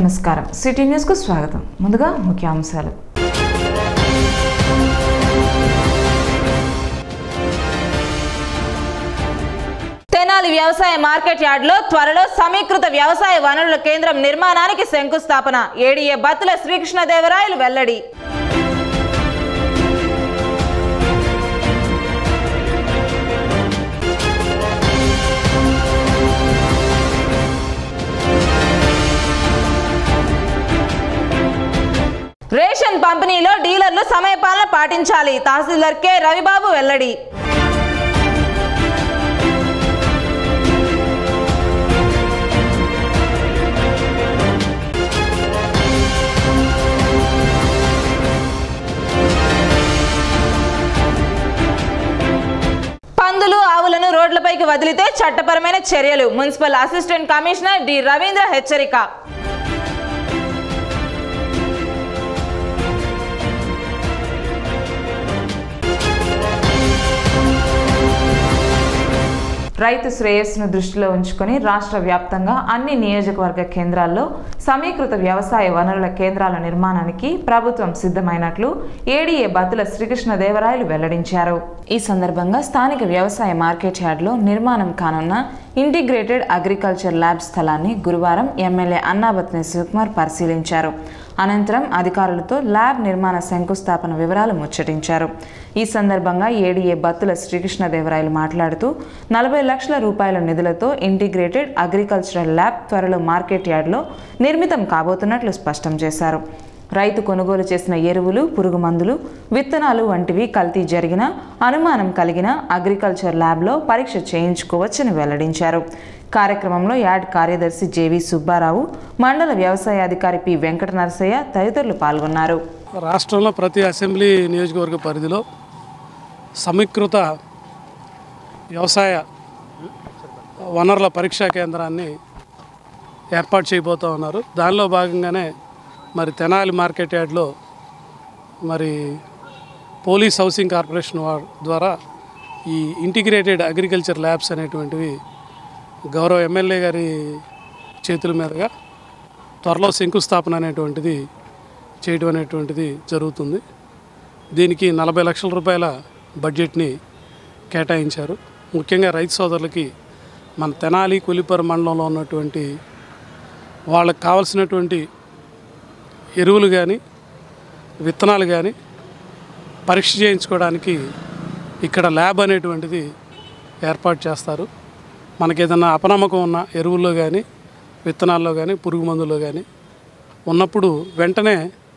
నమస్కారం సిటీ న్యూస్కు స్వాగతం ముందుగా ముఖ్యాంశాలు తెనాలి వ్యవసాయ మార్కెట్ యార్డ్లో త్వరలో సమీకృత వ్యవసాయ వనరుల కేంద్రం నిర్మాణానికి శంకుస్థాపన ఏడీఏ బత్తుల శ్రీకృష్ణదేవరాయలు వెల్లడి రేషన్ పంపిణీలో డీలర్లు సమయపాలన పాటించాలి తహసీల్దార్ కె రవిబాబు వెల్లడి పందులు ఆవులను రోడ్లపైకి వదిలితే చట్టపరమైన చర్యలు municipal assistant commissioner D Ravindra హెచ్చరిక రైతు శ్రేయస్సును దృష్టిలో ఉంచుకొని రాష్ట్ర వ్యాప్తంగా అన్ని నియోజకవర్గ కేంద్రాల్లో సమీకృత వ్యవసాయ వనరుల కేంద్రాల నిర్మాణానికి ప్రభుత్వం సిద్ధమైనట్లు ఏడీఏ బత్తుల శ్రీకృష్ణదేవరాయలు వెల్లడించారు ఈ సందర్భంగా స్థానిక వ్యవసాయ మార్కెట్ యార్డ్లో నిర్మాణం కానున్న ఇంటిగ్రేటెడ్ అగ్రికల్చర్ ల్యాబ్ స్థలాన్ని గురువారం ఎమ్మెల్యే అన్నాబత్ని శివకుమార్ పరిశీలించారు అనంతరం అధికారులతో ల్యాబ్ నిర్మాణ శంకుస్థాపన వివరాలు ముచ్చటించారు ఈ సందర్భంగా ఏడీఏ బత్తుల శ్రీకృష్ణదేవరాయలు మాట్లాడుతూ నలభై లక్షల రూపాయల నిధులతో ఇంటిగ్రేటెడ్ అగ్రికల్చరల్ ల్యాబ్ త్వరలో మార్కెట్ యార్డ్లో నిర్మితం కాబోతున్నట్లు స్పష్టం చేశారు రైతు కొనుగోలు చేసిన ఎరువులు పురుగు మందులు విత్తనాలు వంటివి కల్తీ జరిగిన అనుమానం కలిగిన అగ్రికల్చర్ ల్యాబ్లో పరీక్ష చేయించుకోవచ్చని వెల్లడించారు కార్యక్రమంలో యాడ్ కార్యదర్శి జేవి సుబ్బారావు మండల వ్యవసాయాధికారి పి వెంకట నరసయ్య తదితరులు పాల్గొన్నారు రాష్ట్రంలో ప్రతి అసెంబ్లీ నియోజకవర్గ పరిధిలో సమీకృత వ్యవసాయ వనరుల పరీక్షా కేంద్రాన్ని ఏర్పాటు చేయబోతూ ఉన్నారు దానిలో భాగంగానే మరి తెనాలి మార్కెట్ యార్డ్లో మరి పోలీస్ హౌసింగ్ కార్పొరేషన్ వారి ద్వారా ఈ ఇంటిగ్రేటెడ్ అగ్రికల్చర్ ల్యాబ్స్ అనేటువంటివి గౌరవ ఎమ్మెల్యే గారి చేతుల మీదుగా త్వరలో శంకుస్థాపన అనేటువంటిది చేయడం అనేటువంటిది jరుగుతుంది దీనికి నలభై లక్షల రూపాయల బడ్జెట్ని కేటాయించారు ముఖ్యంగా రైతు సోదరులకి మన తెనాలి కులిపర మండలంలో ఉన్నటువంటి వాళ్ళకి కావాల్సినటువంటి ఎరువులు కానీ విత్తనాలు కానీ పరీక్ష చేయించుకోవడానికి ఇక్కడ ల్యాబ్ అనేటువంటిది ఏర్పాటు చేస్తారు మనకి ఏదైనా అపనమ్మకం ఉన్న ఎరువుల్లో కానీ విత్తనాల్లో కానీ పురుగు మందుల్లో కానీ ఉన్నప్పుడు వెంటనే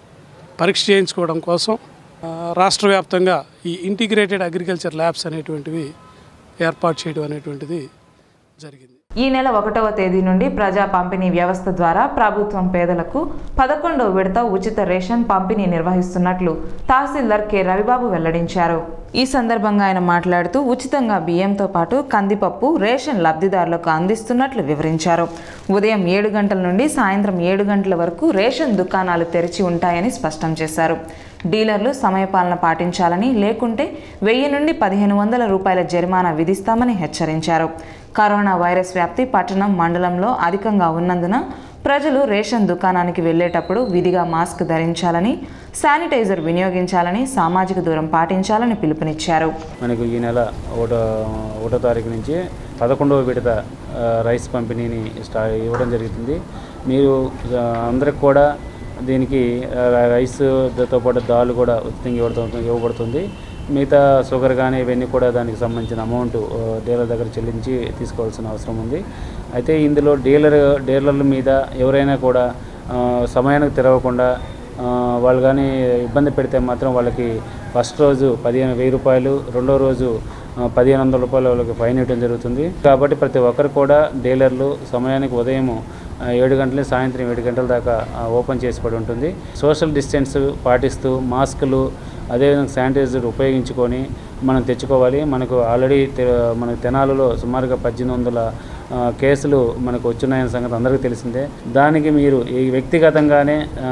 పరీక్ష చేయించుకోవడం కోసం ఆ, రాష్ట్ర వ్యాప్తంగా ఈ ఇంటిగ్రేటెడ్ అగ్రికల్చర్ ల్యాబ్స్ అనేటువంటివి ఏర్పాటు చేయడం అనేటువంటిది జరిగింది ఈ నెల ఒకటవ తేదీ నుండి ప్రజా పంపిణీ వ్యవస్థ ద్వారా ప్రభుత్వం పేదలకు పదకొండవ విడత ఉచిత రేషన్ పంపిణీ నిర్వహిస్తున్నట్లు తహసీల్దార్ కె రవిబాబు వెల్లడించారు ఈ సందర్భంగా ఆయన మాట్లాడుతూ ఉచితంగా బియ్యంతో పాటు కందిపప్పు రేషన్ లబ్ధిదారులకు అందిస్తున్నట్లు వివరించారు ఉదయం ఏడు గంటల నుండి సాయంత్రం ఏడు గంటల వరకు రేషన్ దుకాణాలు తెరిచి ఉంటాయని స్పష్టం చేశారు డీలర్లు సమయపాలన పాటించాలని లేకుంటే వెయ్యి నుండి పదిహేను వందల రూపాయల జరిమానా విధిస్తామని హెచ్చరించారు కరోనా వైరస్ వ్యాప్తి పట్టణం మండలంలో అధికంగా ఉన్నందున ప్రజలు రేషన్ దుకాణానికి వెళ్ళేటప్పుడు విధిగా మాస్క్ ధరించాలని శానిటైజర్ వినియోగించాలని సామాజిక దూరం పాటించాలని పిలుపునిచ్చారు మనకు ఈ నెల ఒకటో ఒకటో తారీఖు నుంచి పదకొండవ విడత ఆ, రైస్ పంపిణీని స్టా ఇవ్వడం జరుగుతుంది మీరు ఆ, అందరికి కూడా దీనికి ఆ, రైస్తో పాటు దాల్ కూడా ఉచితంగా ఇవ్వడం ఇవ్వబడుతుంది మిగతా షుగర్ కానీ ఇవన్నీ కూడా దానికి సంబంధించిన అమౌంట్ ఆ, డీలర్ దగ్గర చెల్లించి తీసుకోవాల్సిన అవసరం ఉంది అయితే ఇందులో డీలర్ డీలర్ల మీద ఎవరైనా కూడా ఆ, సమయానికి తెరవకుండా ఆ, వాళ్ళు కానీ ఇబ్బంది పెడితే మాత్రం వాళ్ళకి ఫస్ట్ రోజు పదిహేను వెయ్యి రూపాయలు రెండో రోజు ఆ, పదిహేను వందల రూపాయలు వాళ్ళకి ఫైన్ ఇవ్వడం జరుగుతుంది కాబట్టి ప్రతి ఒక్కరు కూడా డీలర్లు సమయానికి ఉదయం ఆ, ఏడు గంటల సాయంత్రం ఏడు గంటల దాకా ఆ, ఓపెన్ చేసి పడి ఉంటుంది సోషల్ డిస్టెన్స్ పాటిస్తూ మాస్కులు అదేవిధంగా శానిటైజర్ ఉపయోగించుకొని మనం తెచ్చుకోవాలి మనకు ఆల్రెడీ తె- మనకు తెనాలలో సుమారుగా పద్దెనిమిది వందల ఆ, కేసులు మనకు వచ్చినాయన్న సంగతి అందరికీ తెలిసిందే దానికి మీరు ఈ వ్యక్తిగతంగానే ఆ,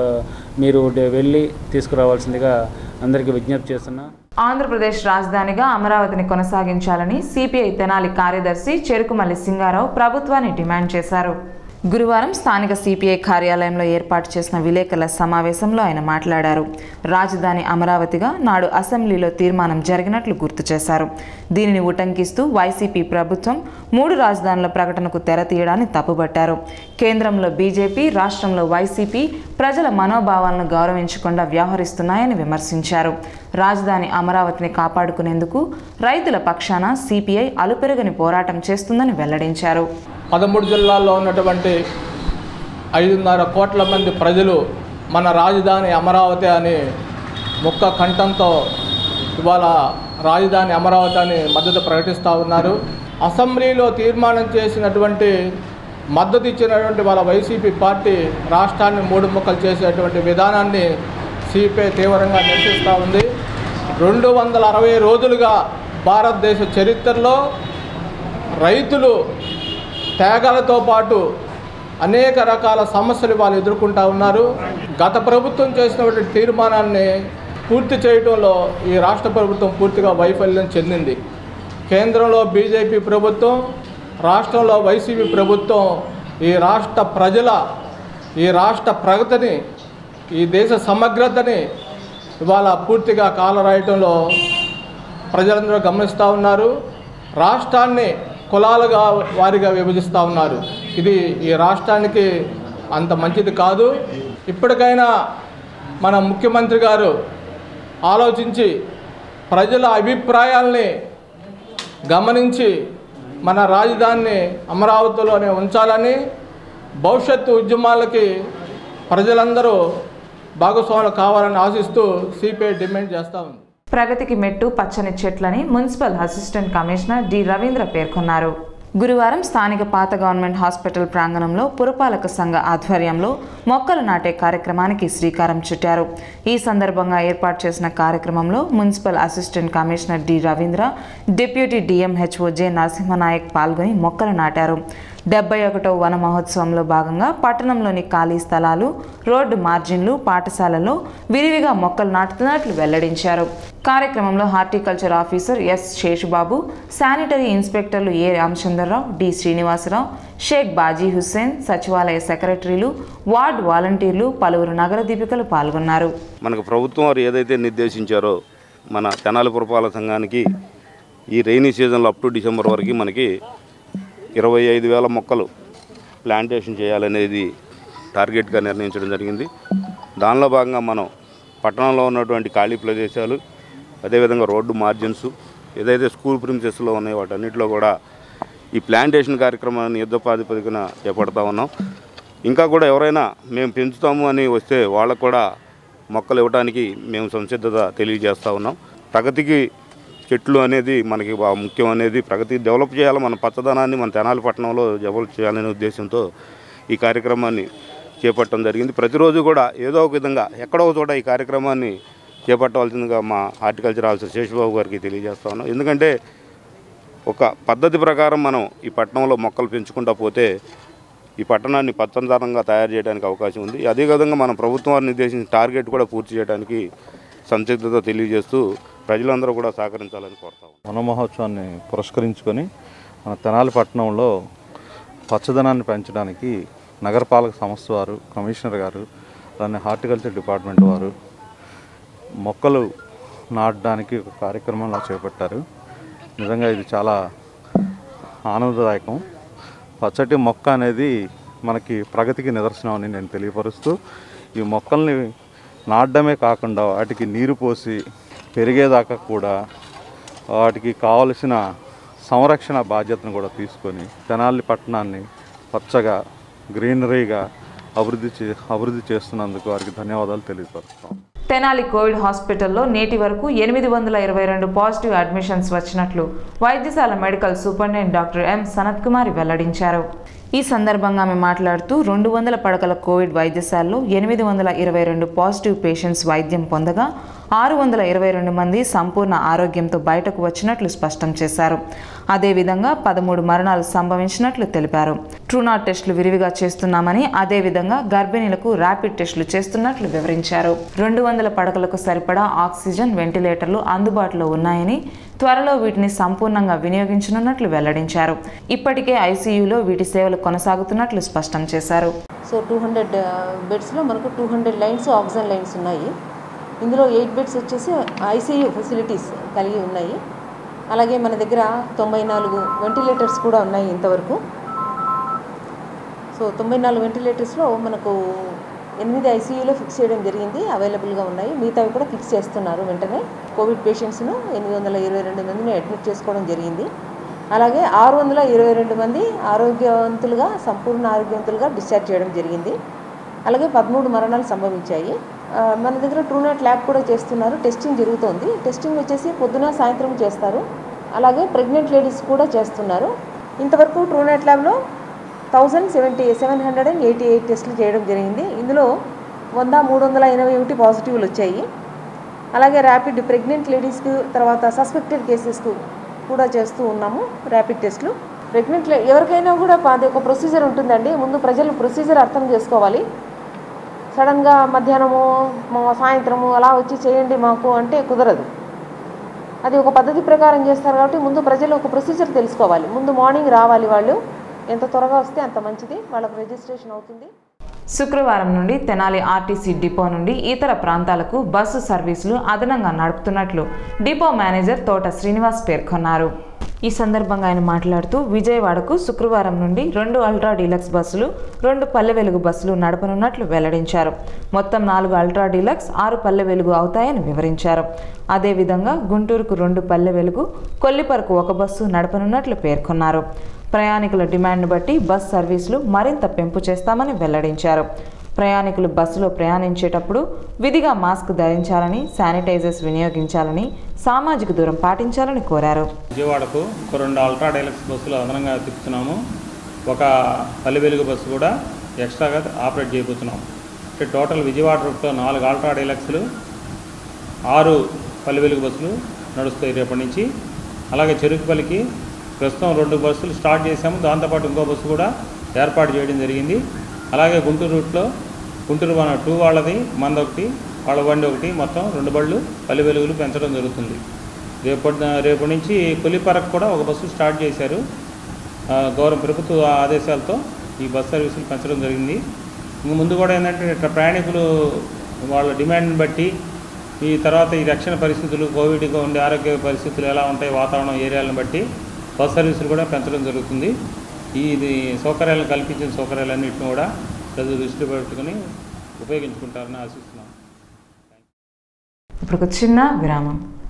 మీరు డే- వెళ్ళి తీసుకురావాల్సిందిగా అందరికీ విజ్ఞప్తి చేస్తున్నా ఆంధ్రప్రదేశ్ రాజధానిగా అమరావతిని కొనసాగించాలని సిపిఐ తెనాలి కార్యదర్శి చెరుకుమల్లి సింగారావు ప్రభుత్వాన్ని డిమాండ్ చేశారు గురువారం స్థానిక సిపిఐ కార్యాలయంలో ఏర్పాటు చేసిన విలేకరుల సమావేశంలో ఆయన మాట్లాడారు రాజధాని అమరావతిగా నాడు అసెంబ్లీలో తీర్మానం జరిగినట్లు గుర్తు చేశారు దీనిని ఉటంకిస్తూ వైసీపీ ప్రభుత్వం మూడు రాజధానుల ప్రకటనకు తెర తీయడాన్ని తప్పుబట్టారు కేంద్రంలో బీజేపీ రాష్ట్రంలో వైసీపీ ప్రజల మనోభావాలను గౌరవించకుండా వ్యవహరిస్తున్నాయని విమర్శించారు రాజధాని అమరావతిని కాపాడుకునేందుకు రైతుల పక్షాన సిపిఐ అలుపెరగని పోరాటం చేస్తుందని వెల్లడించారు పదమూడు జిల్లాల్లో ఉన్నటువంటి ఐదున్నర కోట్ల మంది ప్రజలు మన రాజధాని అమరావతి అని ముక్క కంఠంతో ఇవాళ రాజధాని అమరావతి అని మద్దతు ప్రకటిస్తూ ఉన్నారు అసెంబ్లీలో తీర్మానం చేసినటువంటి మద్దతు ఇచ్చినటువంటి వాళ్ళ వైసీపీ పార్టీ రాష్ట్రాన్ని మూడు ముక్కలు చేసేటువంటి విధానాన్ని సిపిఐ తీవ్రంగా నిరసిస్తూ ఉంది రెండు వందల అరవై రోజులుగా భారతదేశ చరిత్రలో రైతులు త్యాగాలతో పాటు అనేక రకాల సమస్యలు వాళ్ళు ఎదుర్కొంటా ఉన్నారు గత ప్రభుత్వం చేసినటువంటి తీర్మానాన్ని పూర్తి చేయడంలో ఈ రాష్ట్ర ప్రభుత్వం పూర్తిగా వైఫల్యం చెందింది కేంద్రంలో బీజేపీ ప్రభుత్వం రాష్ట్రంలో వైసీపీ ప్రభుత్వం ఈ రాష్ట్ర ప్రజల ఈ రాష్ట్ర ప్రగతిని ఈ దేశ సమగ్రతని ఇవాళ పూర్తిగా కాలరాయటంలో ప్రజలందరూ గమనిస్తూ ఉన్నారు రాష్ట్రాన్ని కులాలుగా వారిగా విభజిస్తూ ఉన్నారు ఇది ఈ రాష్ట్రానికి అంత మంచిది కాదు ఇప్పటికైనా మన ముఖ్యమంత్రి గారు ఆలోచించి ప్రజల అభిప్రాయాల్ని గమనించి మన రాజధానిని అమరావతిలోనే ఉంచాలని భవిష్యత్తు ఉద్యమాలకి ప్రజలందరూ భాగస్వాములు కావాలని ఆశిస్తూ సిపిఐ డిమాండ్ చేస్తూ ఉంది ప్రగతికి మెట్టు పచ్చని చెట్లని municipal assistant commissioner D Ravindra పేర్కొన్నారు గురువారం స్థానిక పాత గవర్నమెంట్ హాస్పిటల్ ప్రాంగణంలో పురపాలక సంఘ ఆధ్వర్యంలో మొక్కలు నాటే కార్యక్రమానికి శ్రీకారం చుట్టారు ఈ సందర్భంగా ఏర్పాటు చేసిన కార్యక్రమంలో municipal assistant commissioner D Ravindra deputy DMHO J Narasimhanayak పాల్గొని మొక్కలు నాటారు డెబ్బై ఒకటో వన మహోత్సవంలో భాగంగా పట్టణంలోని ఖాళీ స్థలాలు రోడ్డు మార్జిన్లు పాఠశాలల్లో విరివిగా మొక్కలు నాటుతున్నట్లు వెల్లడించారు కార్యక్రమంలో horticulture officer S Seshubabu sanitary ఇన్స్పెక్టర్లు ఏ రామచంద్రరావు డి శ్రీనివాసరావు షేక్ బాజీ హుస్సేన్ సచివాలయ సెక్రటరీలు వార్డ్ వాలంటీర్లు పలువురు నగర దీపికలు పాల్గొన్నారు మనకు ప్రభుత్వం వారు ఏదైతే నిర్దేశించారో మన తెనాలి పురపాలక సంఘానికి ఈ రైనీ సీజన్లో అప్ టు డిసెంబర్ వరకు మనకి ఇరవై ఐదు వేల మొక్కలు ప్లాంటేషన్ చేయాలనేది టార్గెట్గా నిర్ణయించడం జరిగింది దానిలో భాగంగా మనం పట్టణంలో ఉన్నటువంటి ఖాళీ ప్రదేశాలు అదేవిధంగా రోడ్డు మార్జిన్స్ ఏదైతే స్కూల్ ప్రిన్సెస్లో ఉన్నాయో వాటన్నిటిలో కూడా ఈ ప్లాంటేషన్ కార్యక్రమాన్ని యుద్ధ ప్రాతిపదికన చేపడతా ఉన్నాం ఇంకా కూడా ఎవరైనా మేము పెంచుతాము అని వస్తే వాళ్ళకు కూడా మొక్కలు ఇవ్వడానికి మేము సంసిద్ధత తెలియజేస్తూ ఉన్నాం ప్రగతికి చెట్లు అనేది మనకి బాగా ముఖ్యం అనేది ప్రగతి డెవలప్ చేయాలి మన పచ్చదనాన్ని మన తెనాలి పట్టణంలో డెవలప్ చేయాలనే ఉద్దేశంతో ఈ కార్యక్రమాన్ని చేపట్టడం జరిగింది ప్రతిరోజు కూడా ఏదో ఒక విధంగా ఎక్కడో ఒక చోట ఈ కార్యక్రమాన్ని చేపట్టవలసిందిగా మా హార్టికల్చర్ ఆఫీసర్ శేషబాబు గారికి తెలియజేస్తా ఉన్నాం ఎందుకంటే ఒక పద్ధతి ప్రకారం మనం ఈ పట్టణంలో మొక్కలు పెంచుకుంటా పోతే ఈ పట్టణాన్ని పచ్చదనంగా తయారు చేయడానికి అవకాశం ఉంది అదేవిధంగా మన ప్రభుత్వం వారు నిర్దేశించిన టార్గెట్ కూడా పూర్తి చేయడానికి సంసిద్ధత తెలియజేస్తూ ప్రజలందరూ కూడా సహకరించాలని కోరుతా ఉన్నాం. వన మహోత్సవాన్ని పురస్కరించుకొని మన తెనాలి పట్టణంలో పచ్చదనాన్ని పెంచడానికి నగరపాలక సంస్థ వారు కమిషనర్ గారు అలానే హార్టికల్చర్ డిపార్ట్మెంట్ వారు మొక్కలు నాటడానికి ఒక కార్యక్రమంలా చేపట్టారు నిజంగా ఇది చాలా ఆనందదాయకం పచ్చటి మొక్క అనేది మనకి ప్రగతికి నిదర్శనం అని నేను తెలియపరుస్తూ ఈ మొక్కల్ని నాటడమే కాకుండా వాటికి నీరు పోసి పెరిగేదాకా కూడా వాటికి కావలసిన సంరక్షణ బాధ్యతను కూడా తీసుకొని తెనాలి పట్టణాన్ని పచ్చగా గ్రీనరీగా అభివృద్ధి చే అభివృద్ధి చేస్తున్నందుకు వారికి ధన్యవాదాలు తెలియపరుస్తాం తెనాలి కోవిడ్ హాస్పిటల్లో నేటి వరకు ఎనిమిది వందల ఇరవై రెండు పాజిటివ్ అడ్మిషన్స్ వచ్చినట్లు వైద్యశాల medical superintendent doctor M Sanath Kumari వెల్లడించారు ఈ సందర్భంగా ఆమె మాట్లాడుతూ రెండు వందల పడకల కోవిడ్ వైద్యశాలలో ఎనిమిది వందల ఇరవై రెండు పాజిటివ్ పేషెంట్స్ వైద్యం పొందగా ఆరు వందల ఇరవై రెండు మంది సంపూర్ణ ఆరోగ్యంతో బయటకు వచ్చినట్లు స్పష్టం చేశారు అదేవిధంగా పదమూడు మరణాలు సంభవించినట్లు తెలిపారు ట్రూనాట్ టెస్టులు విరివిగా చేస్తున్నామని అదేవిధంగా గర్భిణీలకు ర్యాపిడ్ టెస్టులు చేస్తున్నట్లు వివరించారు రెండు వందల పడకలకు సరిపడా ఆక్సిజన్ వెంటిలేటర్లు అందుబాటులో ఉన్నాయని త్వరలో వీటిని సంపూర్ణంగా వినియోగించనున్నట్లు వెల్లడించారు ఇప్పటికే ఐసీయూలో వీటి సేవలు కొనసాగుతున్నట్లు స్పష్టం చేశారు సో టూ హండ్రెడ్ బెడ్స్లో మనకు two hundred lines oxygen lines ఉన్నాయి ఇందులో ఎయిట్ బెడ్స్ వచ్చేసి ఐసీయూ ఫెసిలిటీస్ కలిగి ఉన్నాయి అలాగే మన దగ్గర తొంభై నాలుగు వెంటిలేటర్స్ కూడా ఉన్నాయి ఇంతవరకు సో తొంభై నాలుగు వెంటిలేటర్స్లో మనకు ఎనిమిది ఐసీయూలో ఫిక్స్ చేయడం జరిగింది అవైలబుల్గా ఉన్నాయి మిగతావి కూడా ఫిక్స్ చేస్తున్నారు వెంటనే కోవిడ్ పేషెంట్స్ను ఎనిమిది వందల ఇరవై రెండు మందిని అడ్మిట్ చేసుకోవడం జరిగింది అలాగే ఆరు వందల ఇరవై రెండు మంది ఆరోగ్యవంతులుగా సంపూర్ణ ఆరోగ్యవంతులుగా డిశ్చార్జ్ చేయడం జరిగింది అలాగే పదమూడు మరణాలు సంభవించాయి ఆ, మన దగ్గర ట్రూనాట్ ల్యాబ్ కూడా చేస్తున్నారు టెస్టింగ్ జరుగుతోంది టెస్టింగ్ వచ్చేసి పొద్దున సాయంత్రం చేస్తారు అలాగే ప్రెగ్నెంట్ లేడీస్ కూడా చేస్తున్నారు ఇంతవరకు ట్రూనాట్ ల్యాబ్లో thousand seventy seven hundred and eighty eight టెస్టులు చేయడం జరిగింది ఇందులో వంద మూడు వందల ఎనభై ఒకటి పాజిటివ్లు వచ్చాయి అలాగే ర్యాపిడ్ ప్రెగ్నెంట్ లేడీస్కి తర్వాత సస్పెక్టెడ్ కేసెస్కు కూడా చేస్తూ ఉన్నాము ర్యాపిడ్ టెస్టులు ప్రెగ్నెంట్ లే- ఎవరికైనా కూడా అది ఒక ప్రొసీజర్ ఉంటుందండి ముందు ప్రజలు ప్రొసీజర్ అర్థం చేసుకోవాలి సడన్గా మధ్యాహ్నము మా- సాయంత్రము అలా వచ్చి చేయండి మాకు అంటే కుదరదు అది ఒక పద్ధతి ప్రకారం చేస్తారు కాబట్టి ముందు ప్రజలు ఒక ప్రొసీజర్ తెలుసుకోవాలి ముందు మార్నింగ్ రావాలి వాళ్ళు ఎంత త్వరగా వస్తే అంత మంచిది వాళ్ళకు రిజిస్ట్రేషన్ అవుతుంది శుక్రవారం నుండి తెనాలి ఆర్టీసీ డిపో నుండి ఇతర ప్రాంతాలకు బస్సు సర్వీసులు అదనంగా నడుపుతున్నట్లు డిపో మేనేజర్ తోట శ్రీనివాస్ పేర్కొన్నారు ఈ సందర్భంగా ఆయన మాట్లాడుతూ విజయవాడకు శుక్రవారం నుండి రెండు అల్ట్రా డీలక్స్ బస్సులు రెండు పల్లె వెలుగు బస్సులు నడపనున్నట్లు వెల్లడించారు మొత్తం నాలుగు అల్ట్రా డీలక్స్ ఆరు పల్లె వెలుగు అవుతాయని వివరించారు అదేవిధంగా గుంటూరుకు రెండు పల్లె వెలుగు కొల్లిపరకు ఒక బస్సు నడపనున్నట్లు పేర్కొన్నారు ప్రయాణికుల డిమాండ్ను బట్టి బస్ సర్వీసులు మరింత పెంపు చేస్తామని వెల్లడించారు ప్రయాణికులు బస్సులో ప్రయాణించేటప్పుడు విధిగా మాస్క్ ధరించాలని శానిటైజర్స్ వినియోగించాలని సామాజిక దూరం పాటించాలని కోరారు విజయవాడకు ఒక రెండు అల్ట్రా డైలక్స్ బస్సులు అదనంగా తిప్పుతున్నాము ఒక పల్లె వెలుగు బస్సు కూడా ఎక్స్ట్రాగా ఆపరేట్ చేయబోతున్నాం అంటే టోటల్ విజయవాడ రూట్లో నాలుగు అల్ట్రా డైలక్స్లు ఆరు పల్లె వెలుగు బస్సులు నడుస్తాయి రేపటి నుంచి అలాగే చెరుకుపల్లికి ప్రస్తుతం రెండు బస్సులు స్టార్ట్ చేశాము దాంతోపాటు ఇంకో బస్సు కూడా ఏర్పాటు చేయడం జరిగింది అలాగే గుంటూరు రూట్లో గుంటూరు మన టూ వాళ్ళది మంద ఒకటి వాళ్ళ బండి ఒకటి మొత్తం రెండు బళ్ళు పల్లె వెలుగులు పెంచడం జరుగుతుంది రేపటి రేపటి నుంచి కొలిపరకు కూడా ఒక బస్సు స్టార్ట్ చేశారు ఆ, గౌరవ ప్రభుత్వ ఆదేశాలతో ఈ బస్ సర్వీసులు పెంచడం జరిగింది ఇంక ముందు కూడా ఏంటంటే ఇట్లా ప్రయాణికులు వాళ్ళ డిమాండ్ని బట్టి ఈ తర్వాత ఈ రక్షణ పరిస్థితులు కోవిడ్గా ఉండే ఆరోగ్య పరిస్థితులు ఎలా ఉంటాయి వాతావరణం ఏరియాలను బట్టి బస్ సర్వీసులు కూడా పెంచడం జరుగుతుంది ఈ ఇది సౌకర్యాలను కల్పించిన సౌకర్యాలన్నింటిని కూడా ప్రజలు దృష్టి పెట్టుకుని ఉపయోగించుకుంటారని ఆశిస్తున్నాం ఇప్పుడు ఒక చిన్న విరామం